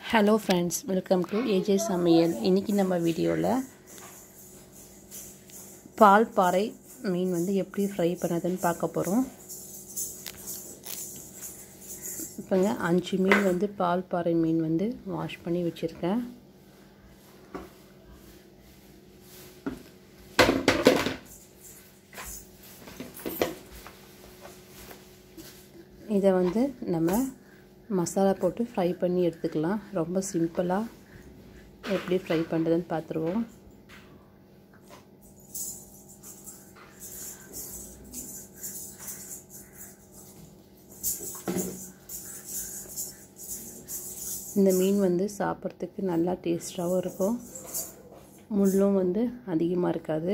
hello friends welcome to A J சமையல் இன்றைக்கி நம்ம வீடியோவில் பால் பாறை மீன் வந்து எப்படி ஃப்ரை பண்ணதுன்னு பார்க்க போகிறோம் இப்போங்க அஞ்சு மீன் வந்து பால் பாறை மீன் வந்து வாஷ் பண்ணி வச்சுருக்கேன் இதை வந்து நம்ம மசாலா போட்டு ஃப்ரை பண்ணி எடுத்துக்கலாம் ரொம்ப சிம்பிளாக எப்படி ஃப்ரை பண்ணுறதுன்னு பார்த்துருவோம் இந்த மீன் வந்து சாப்பிட்றதுக்கு நல்லா டேஸ்ட்டாகவும் இருக்கும் முள்ளும் வந்து அதிகமாக இருக்காது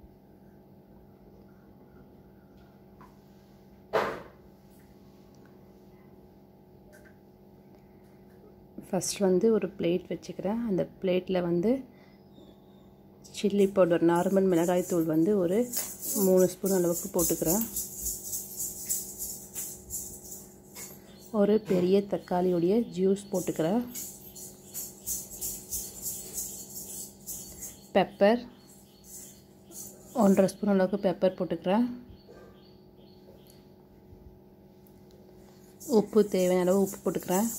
ஃபஸ்ட் வந்து ஒரு பிளேட் வச்சுக்கிறேன் அந்த பிளேட்டில் வந்து சில்லி பவுடர் நார்மல் மிளகாய் தூள் வந்து ஒரு மூணு ஸ்பூன் அளவுக்கு போட்டுக்கிறேன் ஒரு பெரிய தக்காளியுடைய ஜூஸ் போட்டுக்கிறேன் பெப்பர் ஒன்றரை ஸ்பூன் அளவுக்கு பெப்பர் போட்டுக்கிறேன் உப்பு தேவையான அளவு உப்பு போட்டுக்கிறேன்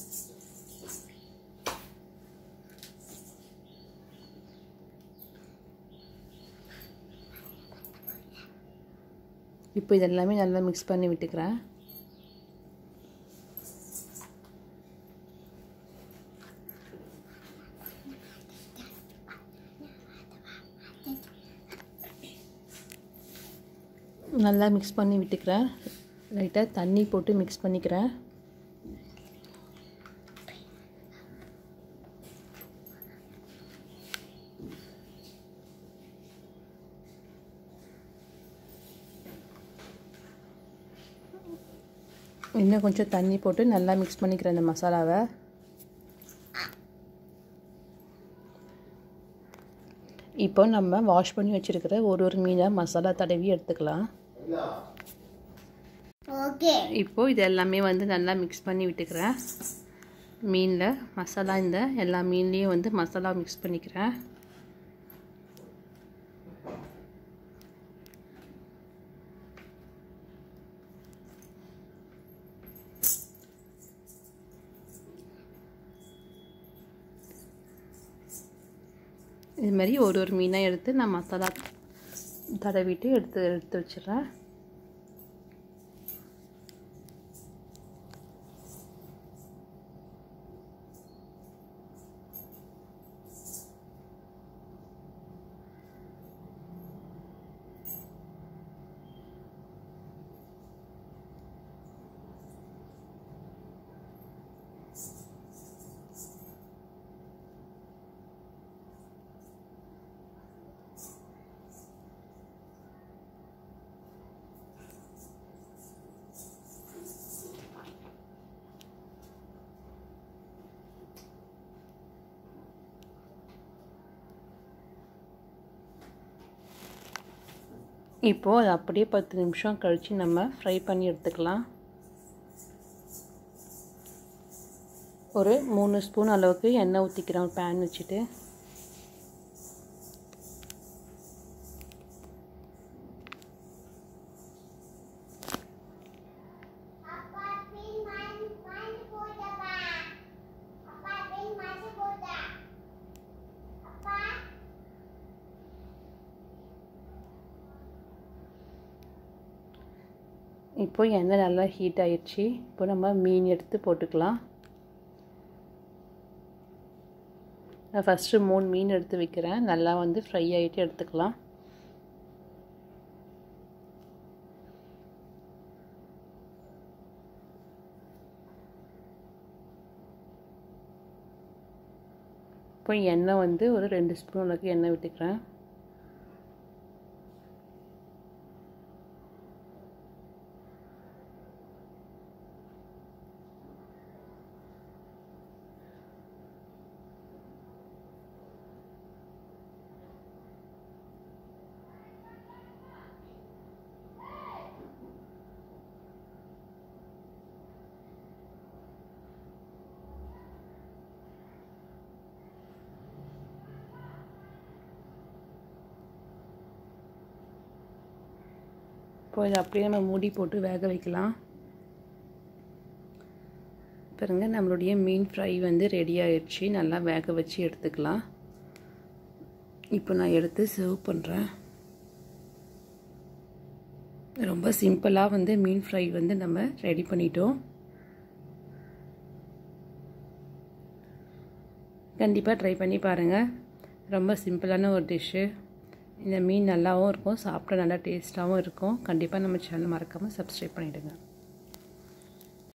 இப்போ இதெல்லாமே நல்லா மிக்ஸ் பண்ணி விட்டுக்கிறேன் நல்லா மிக்ஸ் பண்ணி விட்டுக்கிறேன் லைட்டாக தண்ணி போட்டு மிக்ஸ் பண்ணிக்கிறேன் இன்னும் கொஞ்சம் தண்ணி போட்டு நல்லா மிக்ஸ் பண்ணிக்கிறேன் இந்த மசாலாவை இப்போ நம்ம வாஷ் பண்ணி வச்சுருக்கிற ஒரு ஒரு மீனாக மசாலா தடவி எடுத்துக்கலாம் ஓகே இப்போ இது எல்லாமே வந்து நல்லா மிக்ஸ் பண்ணி விட்டுக்கிறேன் மீனில் மசாலா இந்த எல்லா மீன்லேயும் வந்து மசாலா மிக்ஸ் பண்ணிக்கிறேன் இது மாதிரி ஒரு ஒரு மீனாக எடுத்து நான் மசாலா தடவிட்டு எடுத்து எடுத்து வச்சிடுறேன் இப்போது அது அப்படியே பத்து நிமிஷம் கழித்து நம்ம ஃப்ரை பண்ணி எடுத்துக்கலாம் ஒரு மூணு ஸ்பூன் அளவுக்கு எண்ணெய் ஊற்றிக்கிறேன் ஒரு பேன் வச்சுட்டு இப்போ எண்ணெய் நல்லா ஹீட் ஆயிடுச்சு இப்போ நம்ம மீன் எடுத்து போட்டுக்கலாம் நான் ஃபஸ்ட்டு மூணு மீன் எடுத்து வைக்கிறேன் நல்லா வந்து ஃப்ரை ஆகிட்டு எடுத்துக்கலாம் இப்போ எண்ணெய் வந்து ஒரு ரெண்டு ஸ்பூன் அளவுக்கு எண்ணெய் விட்டுக்கிறேன் இப்போ இதை அப்படியே நம்ம மூடி போட்டு வேக வைக்கலாம் பாருங்க நம்மளுடைய மீன் ஃப்ரை வந்து ரெடி ஆயிடுச்சு நல்லா வேக வச்சு எடுத்துக்கலாம் இப்போ நான் எடுத்து சர்வ் பண்ணுறேன் ரொம்ப சிம்பிளாக வந்து மீன் ஃப்ரை வந்து நம்ம ரெடி பண்ணிட்டோம் கண்டிப்பாக ட்ரை பண்ணி பாருங்கள் ரொம்ப சிம்பிளான ஒரு டிஷ்ஷு இந்த மீன் நல்லாவும் இருக்கும் சாப்பிட நல்லா டேஸ்ட்டாகவும் இருக்கும் கண்டிப்பாக நம்ம சேனல் மறக்காமல் சப்ஸ்கிரைப் பண்ணிவிடுங்க